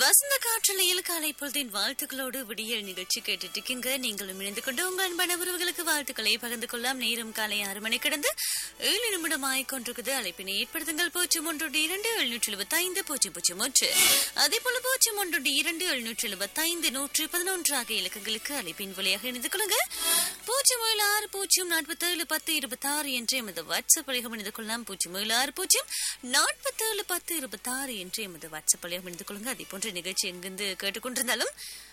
வசந்த காற்றலையில் காலை பொழுதின் வாழ்த்துக்களோடு விடியல் நிகழ்ச்சி கேட்டுட்டு இருக்கீங்க நீங்களும் இணைந்து கொண்டு உங்கள் அன்பான உறவுகளுக்கு வாழ்த்துக்களை பகிர்ந்து கொள்ளலாம் நேரம் காலை ஆறு மணி கடந்து ஏழு நிமிடம் ஆயிக்கொண்டிருக்குது அழைப்பினை ஏற்படுத்துங்கள் பூஜ்ஜியம் ஒன்று இரண்டு எழுநூற்றி எழுபத்தி ஐந்து பூஜ்ஜியம் பூஜ்ஜியம் ஒன்று அதே போல பூஜ்ஜியம் ஒன்று இரண்டு எழுநூற்றி எழுபத்தி ஐந்து நூற்றி பதினொன்று ஆகிய இலக்கங்களுக்கு அழைப்பின் வழியாக இணைந்து கொள்ளுங்க பூஜ்ஜியம் ஏழு ஆறு பூஜ்ஜியம் நாற்பத்தேழு பத்து இருபத்தாறு என்று எமது வாட்ஸ்அப் வழியாக இணைந்து கொள்ளலாம் பூஜ்ஜியம் ஏழு ஆறு பூஜ்ஜியம் நாற்பத்தேழு பத்து இருபத்தாறு என்று எமது வாட்ஸ்அப் வழியாக இணைந்து கொள்ளுங்க அதே போன்ற நிகழ்ச்சி எங்கிருந்து கேட்டுக்கொண்டிருந்தாலும்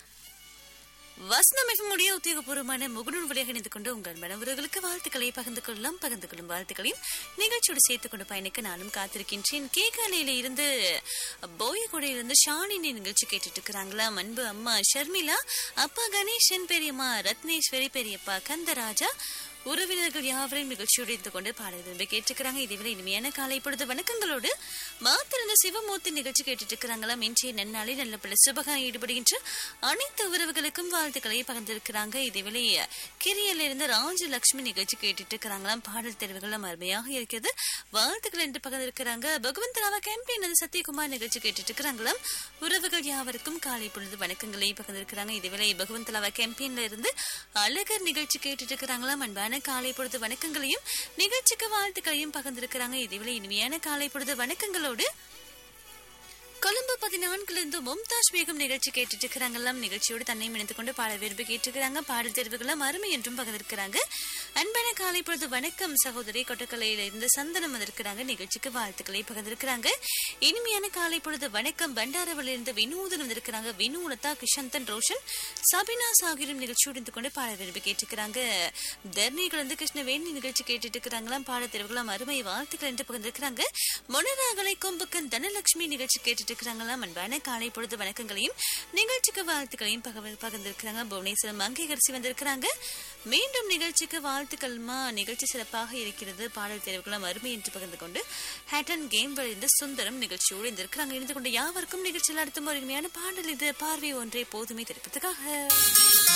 வசனம் உடைய உத்தியோகபூர்வமான முகநூல் வழியாக இணைந்து கொண்டு உங்கள் மனவர்களுக்கு வாழ்த்துக்களை பகிர்ந்து கொள்ளலாம் பகிர்ந்து கொள்ளும் வாழ்த்துக்களையும் நிகழ்ச்சியோடு சேர்த்துக் கொண்டு பயணிக்க நானும் காத்திருக்கின்றேன் கேகாலையில இருந்து போயகுடையில இருந்து ஷாலினி நிகழ்ச்சி கேட்டுட்டு இருக்கிறாங்களா அன்பு அம்மா ஷர்மிளா அப்பா கணேசன் பெரியம்மா ரத்னேஸ்வரி பெரியப்பா கந்தராஜா உறவினர்கள் யாவரையும் நிகழ்ச்சியோடு இருந்து கொண்டு பாடல் விரும்பி கேட்டுக்கிறாங்க இதுவரை இனிமையான காலை பொழுது வணக்கங்களோடு மாத்திருந்த சிவமூர்த்தி நிகழ்ச்சி கேட்டுட்டு இருக்கிறாங்களாம் இன்றைய நன்னாளில் நல்ல பல சுபகம் ஈடுபடுகின்ற அனைத்து உறவுகளுக்கும் வாழ்த்துக்களை பகிர்ந்திருக்கிறாங்க இதேவேளை கிரியல இருந்து ராஜலட்சுமி நிகழ்ச்சி கேட்டுட்டு இருக்கிறாங்களாம் பாடல் தெரிவுகளும் அருமையாக இருக்கிறது வாழ்த்துக்கள் என்று பகிர்ந்திருக்கிறாங்க பகவந்தராவா கேம்பெயின் அது சத்யகுமார் நிகழ்ச்சி கேட்டுட்டு இருக்கிறாங்களாம் உறவுகள் யாவருக்கும் காலை பொழுது வணக்கங்களை பகிர்ந்திருக்கிறாங்க இதேவேளை பகவந்தலாவா கேம்பெயின்ல இருந்து அழகர் நிகழ்ச்சி கேட்டுட்டு இருக்கிறாங்களாம் அன்பான காலை பொழுது வணக்கங்களையும் நிகழ்ச்சிக்கு வாழ்த்துக்களையும் பகிர்ந்திருக்கிறாங்க இதேவேளை இனிமையான காலை பொழுது வணக்கங்களோடு கொழும்பு பதினான்குல இருந்து மும்தாஜ் பேகம் நிகழ்ச்சி கேட்டுட்டு இருக்கிறாங்களாம் நிகழ்ச்சியோடு தன்னை இணைந்து கொண்டு பாட விரும்பி கேட்டுக்கிறாங்க பாடல் தெரிவுகளும் அருமை என்றும் பகிர்ந்திருக்கிறாங்க அன்பான காலை பொழுது வணக்கம் சகோதரி கொட்டக்கலையில இருந்து சந்தனம் வந்திருக்கிறாங்க நிகழ்ச்சிக்கு வாழ்த்துக்களை பகிர்ந்திருக்கிறாங்க இனிமையான காலை பொழுது வணக்கம் பண்டாரவளில இருந்து வினோதன் வந்திருக்கிறாங்க வினோலதா கிஷந்தன் ரோஷன் சபினா சாகிரும் நிகழ்ச்சியோடு இருந்து கொண்டு பாட விரும்பி கேட்டுக்கிறாங்க தர்ணிகள் வந்து கிருஷ்ணவேணி நிகழ்ச்சி கேட்டுட்டு இருக்கிறாங்களாம் பாட தெரிவுகளாம் அருமை வாழ்த்துக்கள் என்று பகிர்ந்திருக்கிறாங்க மொனராகலை கொம்புக்கன் தனலட்சுமி நிகழ்ச்சி கேட்டுட்டு இருக்கிறாங்களாம் அன்பான காலை பொழுது வணக்கங்களையும் நிகழ்ச்சிக்கு வாழ்த்துக்களையும் பகிர்ந்து- பகிர்ந்திருக்கிறாங்க புவனேஸ்வரம் அங்கீகரிசி வந்திருக்கிறாங்க மீண்டும் நிகழ்ச்சிக்கு வாழ்த்துக்கள்மா நிகழ்ச்சி சிறப்பாக இருக்கிறது பாடல் தேர்வுகளும் அருமை என்று பகிர்ந்து கொண்டு ஹேட்டன் கேம் விழுந்து சுந்தரம் நிகழ்ச்சியோடு இருந்திருக்கிறாங்க இருந்து கொண்டு யாவருக்கும் நிகழ்ச்சியில் அடுத்த ஒரு இனிமையான பாடல் இது பார்வை ஒன்றே போதுமே தெரிவிப்பதற்காக